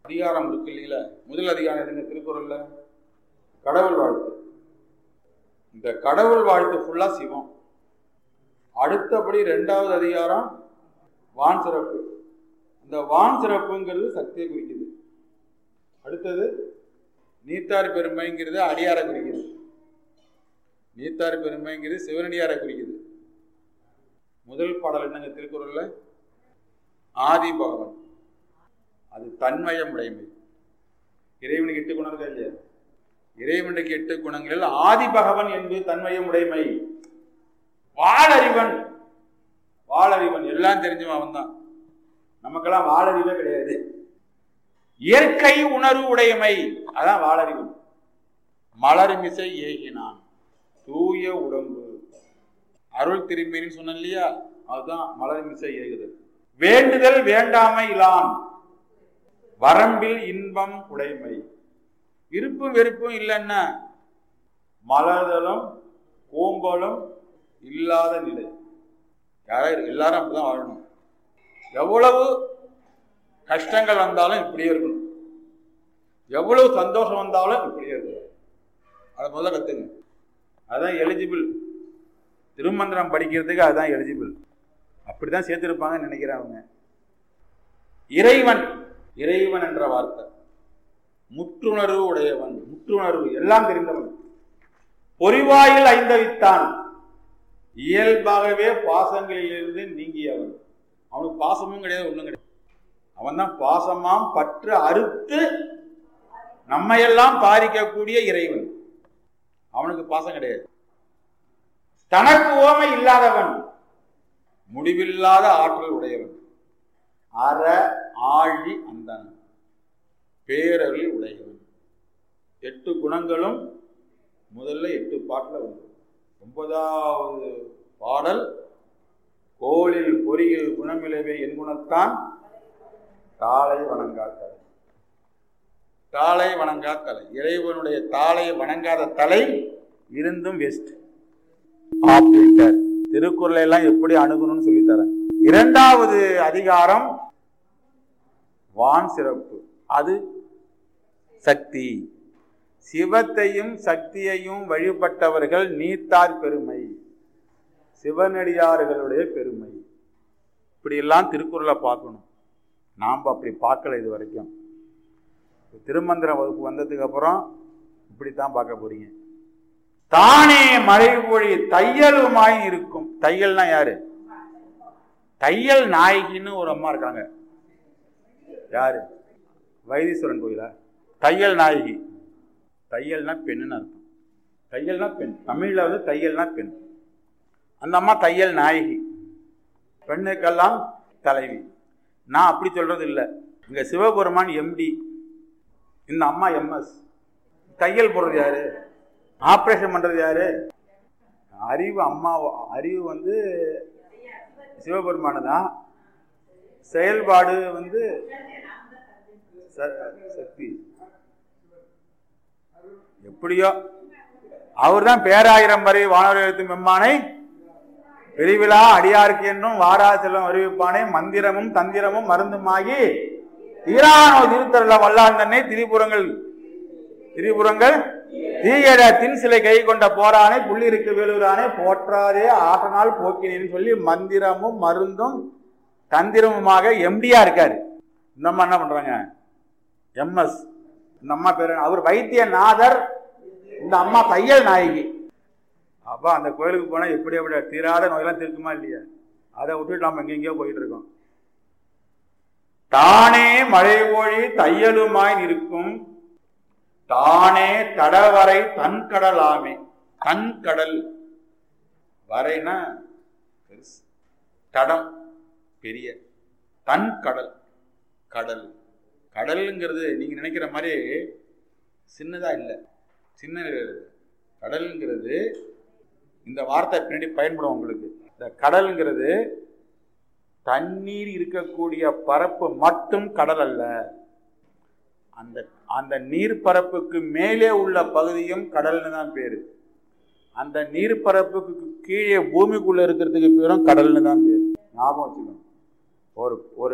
அதிகாரம் இருக்கு இல்லைங்களா முதல் அதிகாரம் எதுங்க திருக்குறள்ல கடவுள் வாழ்த்து இந்த கடவுள் வாழ்த்து ஃபுல்லா சிவம் அடுத்தபடி ரெண்டாவது அதிகாரம் வான் சிறப்பு இந்த வான் சிறப்புங்கிறது சக்தியை குறிக்குது அடுத்தது நீத்தார் பெருமைங்கிறது அடியாரை குறிக்குது நீத்தார் பெருமைங்கிறது சிவனடியாரை குறிக்குது முதல் பாடல் என்னங்க திருக்குறள்ல ஆதி பகவன் அது தன்மயம் உடைமை இறைவனுக்கு எட்டு குணங்கள் இல்லையா இறைவனுக்கு எட்டு குணங்களில் ஆதி பகவன் என்பது தன்மயம் உடைமை வாழறிவன் வாழறிவன் எல்லாம் தெரிஞ்சவன் அவன் தான் நமக்கெல்லாம் வாழறிவே கிடையாது இயற்கை உணர்வு உடையமை அதான் வாழறிவன் மலர்மிசை ஏகினான் தூய உடம்பு அருள் திரும்பின்னு சொன்னேன் இல்லையா அதுதான் மலர்மிசை ஏகுதல் வேண்டுதல் வேண்டாமை இலான் வரம்பில் இன்பம் உடைமை விருப்பும் வெறுப்பும் இல்லைன்னா மலர்தலும் கோம்பலும் இல்லாத நிலை யாரும் எல்லாரும் அப்படிதான் வாழணும் எவ்வளவு கஷ்டங்கள் வந்தாலும் இப்படியே இருக்கணும் எவ்வளவு சந்தோஷம் வந்தாலும் இப்படியே இருக்கணும் அதை முதல்ல கத்துங்க அதுதான் எலிஜிபிள் திருமந்திரம் படிக்கிறதுக்கு அதுதான் எலிஜிபிள் அப்படிதான் சேர்த்திருப்பாங்கன்னு நினைக்கிறேன் அவங்க இறைவன் இறைவன் என்ற வார்த்தை முற்றுணர்வு உடையவன் முற்றுணர்வு எல்லாம் தெரிந்தவன் பொறிவாயில் ஐந்தவித்தான் இயல்பாகவே பாசங்களிலிருந்து நீங்கியவன் அவனுக்கு பாசமும் கிடையாது ஒண்ணும் கிடையாது அவன் தான் பாசமாம் பற்று அறுத்து நம்மையெல்லாம் பாதிக்கக்கூடிய இறைவன் அவனுக்கு பாசம் கிடையாது தனக்கு ஓமை இல்லாதவன் முடிவில்லாத ஆற்றல் உடையவன் அற ஆழி அந்தன் பேரருள் உடையவன் எட்டு குணங்களும் முதல்ல எட்டு பாட்டில் வந்து ஒன்பதாவது பாடல் கோளில் பொறியில் குணமிலவே என் குணத்தான் தாளை வணங்காத்தலை தாளை வணங்கா தலை இறைவனுடைய தாளை வணங்காத தலை இருந்தும் வெஸ்ட் அப்படின்ட்டார் திருக்குறளை எல்லாம் எப்படி அணுகணும்னு சொல்லித்தரேன் இரண்டாவது அதிகாரம் வான் சிறப்பு அது சக்தி சிவத்தையும் சக்தியையும் வழிபட்டவர்கள் நீத்தார் பெருமை சிவனடியார்களுடைய பெருமை இப்படியெல்லாம் திருக்குறளை பார்க்கணும் நாம் அப்படி பார்க்கல இது வரைக்கும் திருமந்திர வகுப்பு வந்ததுக்கு அப்புறம் இப்படித்தான் பார்க்க போறீங்க தானே மறைமொழி தையலுமாய் இருக்கும் தையல்னா யாரு தையல் நாயகின்னு ஒரு அம்மா இருக்காங்க யாரு வைத்தீஸ்வரன் கோயிலா தையல் நாயகி தையல்னா பெண்ணுன்னு அர்த்தம் தையல்னா பெண் தமிழ்ல வந்து தையல்னா பெண் அந்த அம்மா தையல் நாயகி பெண்ணுக்கெல்லாம் தலைவி நான் அப்படி சொல்றது இல்லை இங்க சிவபெருமான் எம்டி இந்த அம்மா எம்எஸ் தையல் போடுறது யாரு ஆப்ரேஷன் பண்றது யாரு அறிவு அம்மா அறிவு வந்து சிவபெருமானு தான் செயல்பாடு வந்து சக்தி எப்படியோ அவர் தான் பேராயிரம் வரை வானவர்களுக்கு மெம்மானை பெரிவிழா அடியாருக்கு என்னும் வாரா செல்வம் அறிவிப்பானே மந்திரமும் தந்திரமும் மருந்துமாகி தீரானோ திருத்தருள வல்லான் தன்னை திரிபுரங்கள் திரிபுரங்கள் தீயட தின் சிலை கை கொண்ட போரானை புள்ளிருக்கு வேலூரானே போற்றாதே ஆற்றனால் போக்கினேன்னு சொல்லி மந்திரமும் மருந்தும் தந்திரமுமாக எம்டியா இருக்காரு இந்த அம்மா என்ன பண்றாங்க எம்எஸ் இந்த அம்மா பேரு அவர் வைத்தியநாதர் இந்த அம்மா தையல் நாயகி அப்போ அந்த கோயிலுக்கு போனால் எப்படி எப்படி தீராத நோயெல்லாம் தீர்க்குமா இல்லையா அதை விட்டுட்டு நம்ம எங்கெங்கேயோ போயிட்டு இருக்கோம் தானே மழை ஒழி தையலுமாய் நிற்கும் தானே தடவரை தன் கடலாமே தன் கடல் வரைனா பெருசு தடம் பெரிய தன் கடல் கடல் கடலுங்கிறது நீங்க நினைக்கிற மாதிரி சின்னதா இல்லை சின்ன கடலுங்கிறது இந்த வார்த்தை பின்னாடி பயன்படும் உங்களுக்கு இந்த கடலுங்கிறது தண்ணீர் இருக்கக்கூடிய பரப்பு மட்டும் கடல் அல்ல அந்த அந்த நீர்ப்பரப்புக்கு மேலே உள்ள பகுதியும் கடல்னு தான் பேரு அந்த நீர்ப்பரப்புக்கு கீழே பூமிக்குள்ள இருக்கிறதுக்கு பேரும் கடல்னு தான் பேரு ஞாபகம் வச்சுக்கணும் ஒரு ஒரு